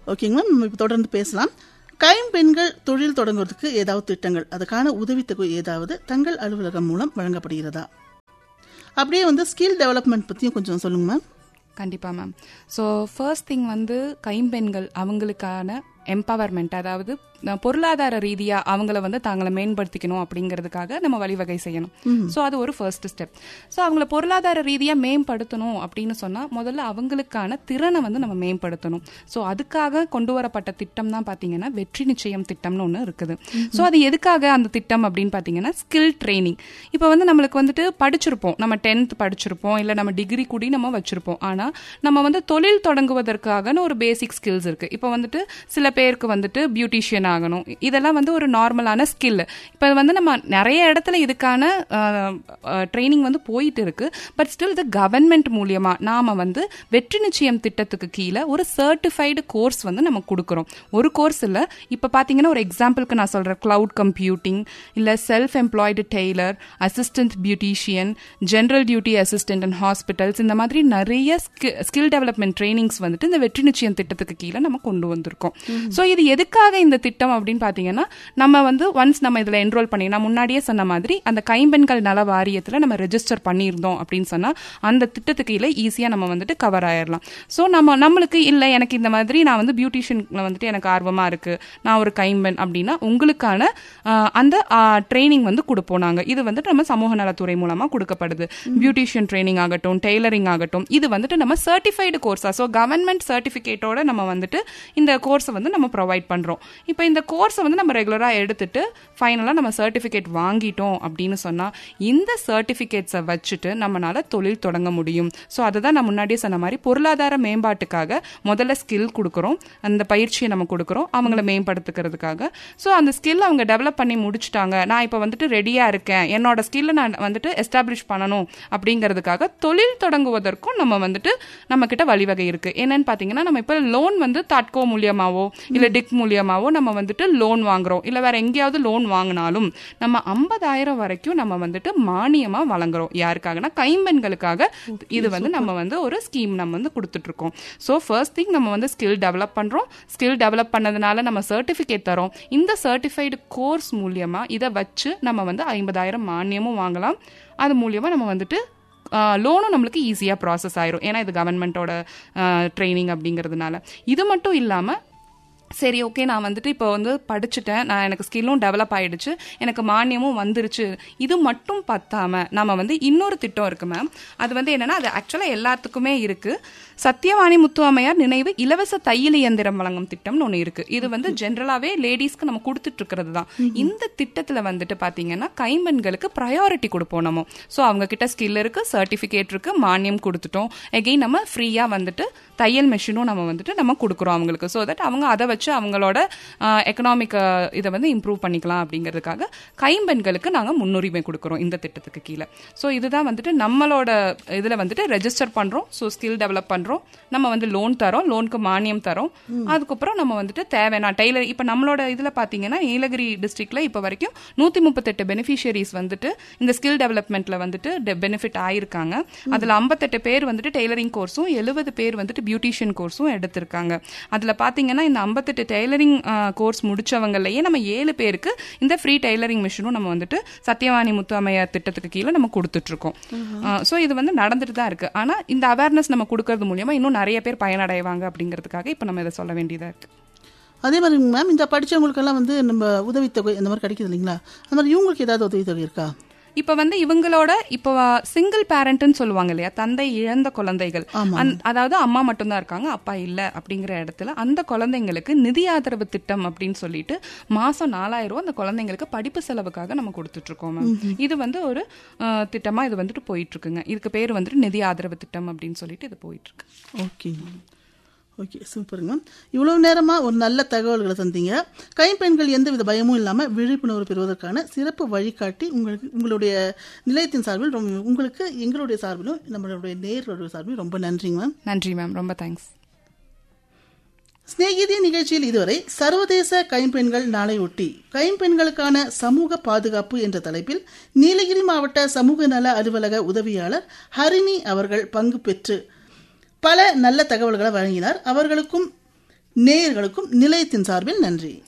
ஓகேங்க மேம் நம்ம இப்போ தொடர்ந்து பேசலாம் கைம்பெண்கள் தொழில் தொடங்குவதற்கு ஏதாவது திட்டங்கள் அதுக்கான உதவித்தொகை ஏதாவது தங்கள் அலுவலகம் மூலம் வழங்கப்படுகிறதா அப்படியே வந்து ஸ்கில் டெவலப்மெண்ட் பற்றியும் கொஞ்சம் சொல்லுங்க மேம் கண்டிப்பாக மேம் ஸோ ஃபர்ஸ்ட் திங் வந்து கைம்பெண்கள் அவங்களுக்கான எம்பவர்மெண்ட் அதாவது அஹ், பொருளாதார ரீதியாக அவங்கள வந்து தாங்களை மேம்படுத்திக்கணும் அப்படிங்கிறதுக்காக நம்ம வழிவகை செய்யணும் ஸோ அது ஒரு ஃபர்ஸ்ட் ஸ்டெப் ஸோ அவங்கள பொருளாதார ரீதியாக மேம்படுத்தணும் அப்படின்னு சொன்னால் முதல்ல அவங்களுக்கான திறனை வந்து நம்ம மேம்படுத்தணும் ஸோ அதுக்காக கொண்டு வரப்பட்ட திட்டம் தான் பார்த்தீங்கன்னா வெற்றி நிச்சயம் திட்டம்னு ஒன்று இருக்குது ஸோ அது எதுக்காக அந்த திட்டம் அப்படின்னு பார்த்தீங்கன்னா ஸ்கில் ட்ரைனிங் இப்போ வந்து நம்மளுக்கு வந்துட்டு படிச்சிருப்போம் நம்ம டென்த் படிச்சிருப்போம் இல்லை நம்ம டிகிரி கூடி நம்ம வச்சிருப்போம் ஆனால் நம்ம வந்து தொழில் தொடங்குவதற்காகன்னு ஒரு பேசிக் ஸ்கில்ஸ் இருக்கு இப்போ வந்துட்டு சில பேருக்கு வந்துட்டு பியூட்டிஷியன் ஆகணும் இதெல்லாம் வந்து ஒரு நார்மலான ஸ்கில் இப்போ வந்து நம்ம நிறைய இடத்துல இதுக்கான ட்ரைனிங் வந்து போயிட்டு இருக்கு பட் ஸ்டில் இது கவர்மெண்ட் மூலியமா நாம வந்து வெற்றி நிச்சயம் திட்டத்துக்கு கீழே ஒரு சர்டிஃபைடு கோர்ஸ் வந்து நம்ம கொடுக்குறோம் ஒரு கோர்ஸ் இல்லை இப்போ பார்த்தீங்கன்னா ஒரு எக்ஸாம்பிளுக்கு நான் சொல்றேன் கிளவுட் கம்ப்யூட்டிங் இல்லை self employed tailor assistant beautician general duty assistant and hospitals இந்த மாதிரி நிறைய ஸ்கில் டெவலப்மெண்ட் ட்ரைனிங்ஸ் வந்துட்டு இந்த வெற்றி நிச்சயம் திட்டத்துக்கு கீழே நம்ம கொண்டு வந்திருக்கோம் ஸோ இது எதுக்காக இந்த திட்டம் அப்படின்னு பார்த்தீங்கன்னா நம்ம வந்து ஒன்ஸ் நம்ம இதில் என்ரோல் பண்ணி நான் முன்னாடியே சொன்ன மாதிரி அந்த கைம்பெண்கள் நல வாரியத்தில் நம்ம ரெஜிஸ்டர் பண்ணியிருந்தோம் அப்படின்னு சொன்னால் அந்த திட்டத்துக்கு கீழே ஈஸியாக நம்ம வந்துட்டு கவர் ஆயிடலாம் ஸோ நம்ம நம்மளுக்கு இல்லை எனக்கு இந்த மாதிரி நான் வந்து பியூட்டிஷியனில் வந்துட்டு எனக்கு ஆர்வமாக இருக்குது நான் ஒரு கைம்பெண் அப்படின்னா உங்களுக்கான ஆஹ், அந்த ட்ரைனிங் வந்து கொடுப்போம் நாங்கள் இது வந்துட்டு நம்ம சமூக நலத்துறை மூலமாக கொடுக்கப்படுது பியூட்டிஷியன் ட்ரைனிங் ஆகட்டும் டெய்லரிங் ஆகட்டும் இது வந்துட்டு நம்ம சர்டிஃபைடு கோர்ஸா ஸோ கவர்மெண்ட் சர்டிஃபிகேட்டோட நம்ம வந்துட்டு இந்த கோர்ஸை வந்து நம்ம ப்ரொவைட் பண்ணுறோம் இப்போ இந்த கோர்ஸை வந்து நம்ம ரெகுலராக எடுத்துட்டு ஃபைனலாக நம்ம சர்டிஃபிகேட் வாங்கிட்டோம் அப்படின்னு சொன்னால் இந்த சர்டிஃபிகேட்ஸை வச்சுட்டு நம்மளால தொழில் தொடங்க முடியும் ஸோ அதுதான் நான் முன்னாடியே சொன்ன மாதிரி பொருளாதார மேம்பாட்டுக்காக முதல்ல ஸ்கில் கொடுக்குறோம் அந்த பயிற்சியை நம்ம கொடுக்குறோம் அவங்கள மேம்படுத்துக்கிறதுக்காக ஸோ அந்த ஸ்கில் அவங்க டெவலப் பண்ணி முடிச்சிட்டாங்க நான் இப்போ வந்துட்டு ரெடியாக இருக்கேன் என்னோட ஸ்கில்லை நான் வந்துட்டு எஸ்டாப்ளிஷ் பண்ணணும் அப்படிங்கிறதுக்காக தொழில் தொடங்குவதற்கும் நம்ம வந்துட்டு நம்ம கிட்ட வழிவகை இருக்கு என்னன்னு பார்த்தீங்கன்னா நம்ம இப்போ லோன் வந்து தாட்கோ மூலியமாவோ இல்லை டிக் மூலியமாவோ நம்ம வந்துட்டு லோன் வாங்குறோம் இல்லை வேற எங்கேயாவது லோன் வாங்கினாலும் நம்ம ஐம்பதாயிரம் வரைக்கும் நம்ம வந்துட்டு மானியமா வழங்குறோம் யாருக்காகனா கைம்பெண்களுக்காக இது வந்து நம்ம வந்து ஒரு ஸ்கீம் நம்ம வந்து கொடுத்துட்டு இருக்கோம் ஸோ ஃபர்ஸ்ட் திங் நம்ம வந்து ஸ்கில் டெவலப் பண்றோம் ஸ்கில் டெவலப் பண்ணதுனால நம்ம சர்டிஃபிகேட் தரோம் இந்த சர்டிஃபைடு கோர்ஸ் மூலியமா இதை வச்சு நம்ம வந்து ஐம்பதாயிரம் மானியமும் வாங்கலாம் அது மூலியமா நம்ம வந்துட்டு லோனும் நம்மளுக்கு ஈஸியாக ப்ராசஸ் ஆயிரும் ஏன்னா இது கவர்மெண்ட்டோட ட்ரைனிங் அப்படிங்கிறதுனால இது மட்டும் இல்லாமல் சரி ஓகே நான் வந்துட்டு இப்போ வந்து படிச்சுட்டேன் நான் எனக்கு ஸ்கில்லும் டெவலப் ஆயிடுச்சு எனக்கு மானியமும் வந்துருச்சு இது மட்டும் பத்தாம நம்ம வந்து இன்னொரு திட்டம் இருக்கு மேம் அது வந்து என்னன்னா அது ஆக்சுவலாக எல்லாத்துக்குமே இருக்கு சத்தியவாணி முத்து அம்மையார் நினைவு இலவச தையல் இயந்திரம் வழங்கும் திட்டம்னு ஒன்று இருக்கு இது வந்து ஜென்ரலாகவே லேடிஸ்க்கு நம்ம கொடுத்துட்டு இருக்கிறது தான் இந்த திட்டத்தில் வந்துட்டு பார்த்தீங்கன்னா கைம்பெண்களுக்கு ப்ரையாரிட்டி கொடுப்போம் நம்ம ஸோ அவங்க கிட்ட ஸ்கில் இருக்கு சர்டிஃபிகேட் இருக்கு மானியம் கொடுத்துட்டோம் எகெயின் நம்ம ஃப்ரீயாக வந்துட்டு தையல் மெஷினும் நம்ம வந்துட்டு நம்ம கொடுக்குறோம் அவங்களுக்கு ஸோ தட் அவங்க அதை வச்சு அவங்களோட எக்கனாமிக் இதை வந்து இம்ப்ரூவ் பண்ணிக்கலாம் அப்படிங்கிறதுக்காக கைம்பெண்களுக்கு நாங்கள் முன்னுரிமை கொடுக்குறோம் இந்த திட்டத்துக்கு கீழே ஸோ இதுதான் வந்துட்டு நம்மளோட இதில் வந்துட்டு ரெஜிஸ்டர் பண்ணுறோம் ஸோ ஸ்கில் டெவலப் பண்ணுறோம் நம்ம வந்து லோன் தரோம் லோனுக்கு மானியம் தரோம் அதுக்கப்புறம் நம்ம வந்துட்டு தேவையான டெய்லர் இப்போ நம்மளோட இதில் பார்த்தீங்கன்னா நீலகிரி டிஸ்ட்ரிக்ட்ல இப்போ வரைக்கும் நூற்றி முப்பத்தெட்டு பெனிஃபிஷியரிஸ் வந்துட்டு இந்த ஸ்கில் டெவலப்மெண்ட்ல வந்துட்டு பெனிஃபிட் ஆயிருக்காங்க அதில் ஐம்பத்தெட்டு பேர் வந்துட்டு டெய்லரிங் கோர்ஸும் எழுபது பேர் வந்துட்டு பியூட்டிஷியன் கோர்ஸும் எடுத்திருக்காங்க அதில் பார்த்தீங்கன்னா இந்த ஐம்பத்தெட்டு டெய்லரிங் கோர்ஸ் முடிச்சவங்களையே நம்ம ஏழு பேருக்கு இந்த ஃப்ரீ டெய்லரிங் மிஷினும் நம்ம வந்துட்டு சத்யவாணி முத்து அம்மையார் திட்டத்துக்கு கீழே நம்ம கொடுத்துட்டு இருக்கோம் ஸோ இது வந்து நடந்துட்டு தான் இருக்கு ஆனால் இந்த அவேர்னஸ் நம்ம கொடுக்கறது மூலியமா இன்னும் நிறைய பேர் பயனடைவாங்க அப்படிங்கிறதுக்காக இப்போ நம்ம இதை சொல்ல வேண்டியதா இருக்கு அதே மாதிரி மேம் இந்த படிச்சவங்களுக்கெல்லாம் வந்து நம்ம உதவித்தொகை இந்த மாதிரி கிடைக்குது இல்லைங்களா அந்த மாதிரி இவங்களுக்கு ஏதாவது உதவித்தொகை இருக்கா இப்ப வந்து இவங்களோட இப்போ சிங்கிள் பேரண்ட்னு சொல்லுவாங்க இல்லையா தந்தை இழந்த குழந்தைகள் அந்த- அதாவது அம்மா மட்டும்தான் இருக்காங்க அப்பா இல்ல அப்படிங்கிற இடத்துல அந்த குழந்தைங்களுக்கு நிதி ஆதரவு திட்டம் அப்படின்னு சொல்லிட்டு மாசம் நாலாயிரம் ரூபாய் அந்த குழந்தைங்களுக்கு படிப்பு செலவுக்காக நம்ம கொடுத்துட்டு இருக்கோம் மேம் இது வந்து ஒரு அஹ், திட்டமா இது வந்துட்டு போயிட்டு இருக்குங்க இதுக்கு பேர் வந்துட்டு நிதி ஆதரவு திட்டம் அப்படின்னு சொல்லிட்டு இது போயிட்டு இருக்கு ஓகே ஓகே சூப்பருங்க மேம் இவ்வளவு நேரமாக ஒரு நல்ல தகவல்களை தந்தீங்க கைம்பெண்கள் எந்தவித பயமும் இல்லாமல் விழிப்புணர்வு பெறுவதற்கான சிறப்பு வழிகாட்டி உங்களுக்கு உங்களுடைய நிலையத்தின் சார்பில் ரொம்ப உங்களுக்கு எங்களுடைய சார்பிலும் நம்மளுடைய நேர்களுடைய சார்பிலும் ரொம்ப நன்றிங்க மேம் நன்றி மேம் ரொம்ப தேங்க்ஸ் சிநேகிதி நிகழ்ச்சியில் இதுவரை சர்வதேச கைம்பெண்கள் நாளை ஒட்டி கைம்பெண்களுக்கான சமூக பாதுகாப்பு என்ற தலைப்பில் நீலகிரி மாவட்ட சமூக நல அலுவலக உதவியாளர் ஹரிணி அவர்கள் பங்கு பெற்று பல நல்ல தகவல்களை வழங்கினார் அவர்களுக்கும் நேயர்களுக்கும் நிலையத்தின் சார்பில் நன்றி